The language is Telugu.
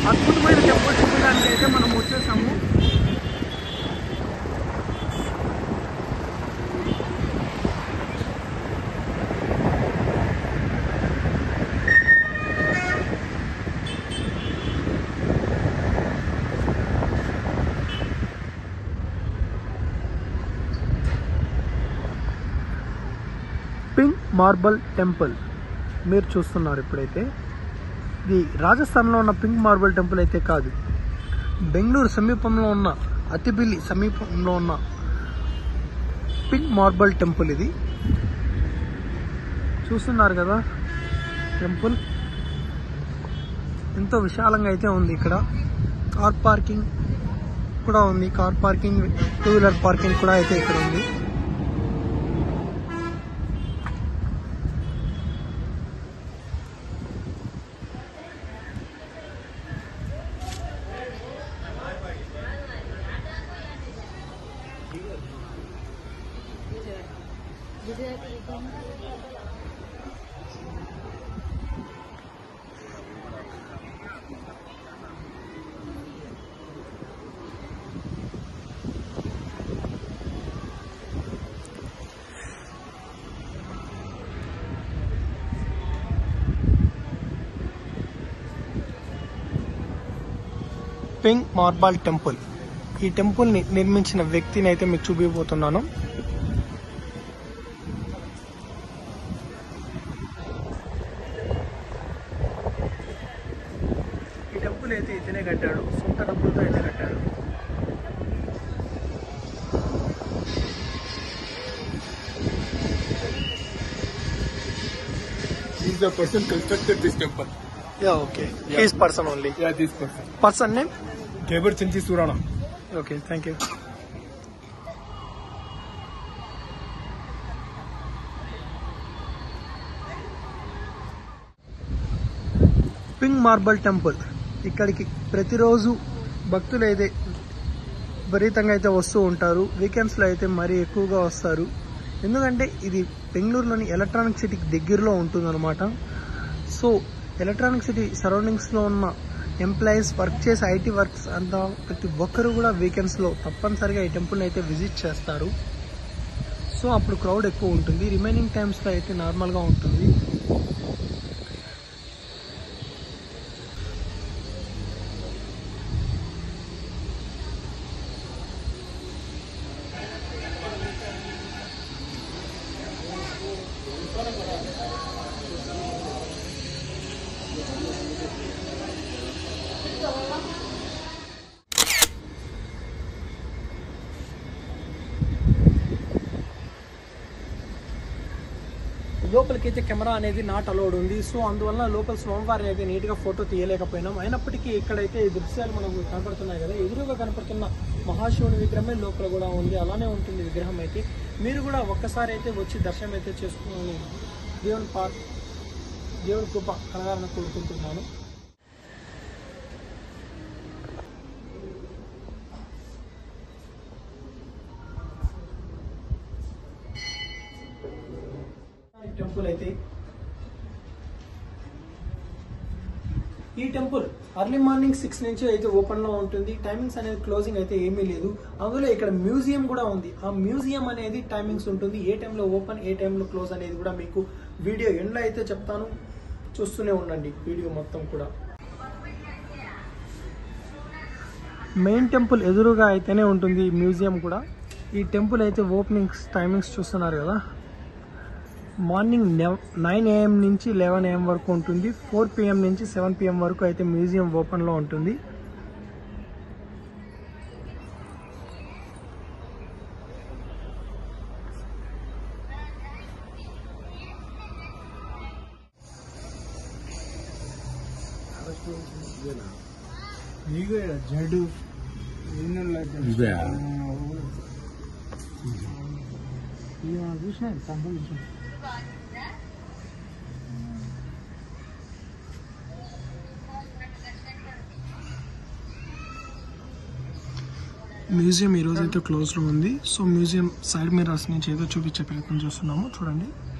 అద్భుతమైన టెంపుల్ చూడడానికి అయితే మనం వచ్చేసాము పింక్ మార్బల్ టెంపుల్ మీరు చూస్తున్నారు ఇప్పుడైతే ఇది రాజస్థాన్లో ఉన్న పింక్ మార్బల్ టెంపుల్ అయితే కాదు బెంగళూరు సమీపంలో ఉన్న అతిబిల్లి సమీపంలో ఉన్న పింక్ మార్బల్ టెంపుల్ ఇది చూస్తున్నారు కదా టెంపుల్ ఎంతో విశాలంగా అయితే ఉంది ఇక్కడ కార్ పార్కింగ్ కూడా ఉంది car parking two wheeler parking కూడా అయితే ఇక్కడ ఉంది పింక్ మార్బల్ టెంపుల్ ఈ టెంపుల్ ని నిర్మించిన వ్యక్తిని అయితే మీకు చూపిపోతున్నాను ఈ టెంపుల్ అయితే ఇతనే కట్టాడు సొంత డబ్బులతో అయితే కట్టాడు He's the person constructed this temple. Yeah okay Yeah. Is person only Yeah, this person. Person name Gaber Chinchi Surana. Okay thank you pink marble temple ఇక్కడికి ప్రతిరోజు భక్తులు అయితే విపరీతంగా అయితే వస్తూ ఉంటారు వీకెండ్స్లో అయితే మరీ ఎక్కువగా వస్తారు ఎందుకంటే ఇది బెంగళూరులోని ఎలక్ట్రానిక్ సిటీకి దగ్గరలో ఉంటుందన్నమాట సో ఎలక్ట్రానిక్ సిటీ సరౌండింగ్స్లో ఉన్న ఎంప్లాయీస్ వర్క్ చేసే ఐటీ వర్క్స్ అంతా ప్రతి ఒక్కరు కూడా వీకెండ్స్లో తప్పనిసరిగా ఈ టెంపుల్ని అయితే విజిట్ చేస్తారు సో అప్పుడు క్రౌడ్ ఎక్కువ ఉంటుంది రిమైనింగ్ టైమ్స్లో అయితే నార్మల్గా ఉంటుంది లోపలికి అయితే కెమెరా అనేది నాట్ అలౌడ్ ఉంది సో అందువల్ల లోపల స్వామివారిని అయితే నీట్గా ఫోటో తీయలేకపోయినాం అయినప్పటికీ ఇక్కడైతే ఈ దృశ్యాలు మనకు కనపడుతున్నాయి కదా ఎదురుగా కనపడుతున్న మహాశివుని విగ్రహమే లోపల కూడా ఉంది అలానే ఉంటుంది విగ్రహం అయితే మీరు కూడా ఒక్కసారి అయితే వచ్చి దర్శనం అయితే చేసుకుని దేవుని పా దేవుని కృప కలగాలని కోరుకుంటున్నాను టెంపుల్ అయితే ఈ టెంపుల్ అర్లీ మార్నింగ్ సిక్స్ నుంచి అయితే ఓపెన్ లో ఉంటుంది టైమింగ్స్ అనేది క్లోజింగ్ అయితే ఏమీ లేదు అందులో ఇక్కడ మ్యూజియం కూడా ఉంది ఆ మ్యూజియం అనేది టైమింగ్స్ ఉంటుంది ఏ టైంలో ఓపెన్ ఏ టైంలో క్లోజ్ అనేది కూడా మీకు వీడియో ఎండ్లో అయితే చెప్తాను చూస్తూనే ఉండండి వీడియో మొత్తం కూడా మెయిన్ టెంపుల్ ఎదురుగా అయితేనే ఉంటుంది ఈ మ్యూజియం కూడా ఈ టెంపుల్ అయితే ఓపెనింగ్స్ టైమింగ్స్ చూస్తున్నారు కదా మార్నింగ్ నైన్ ఏఎం నుంచి లెవెన్ ఏఎం వరకు ఉంటుంది ఫోర్ పిఎం నుంచి సెవెన్ పిఎం వరకు అయితే మ్యూజియం ఓపెన్లో ఉంటుంది ಈಗ ಜಡು ಏನೆಲ್ಲ ಇದೆ. చూసిన టెంపుల్ మ్యూజియం ఈ రోజు అయితే క్లోజ్లో ఉంది సో మ్యూజియం సైడ్ మిరర్స్ నుంచి ఏదో చూపించే ప్రయత్నం చేస్తున్నాము చూడండి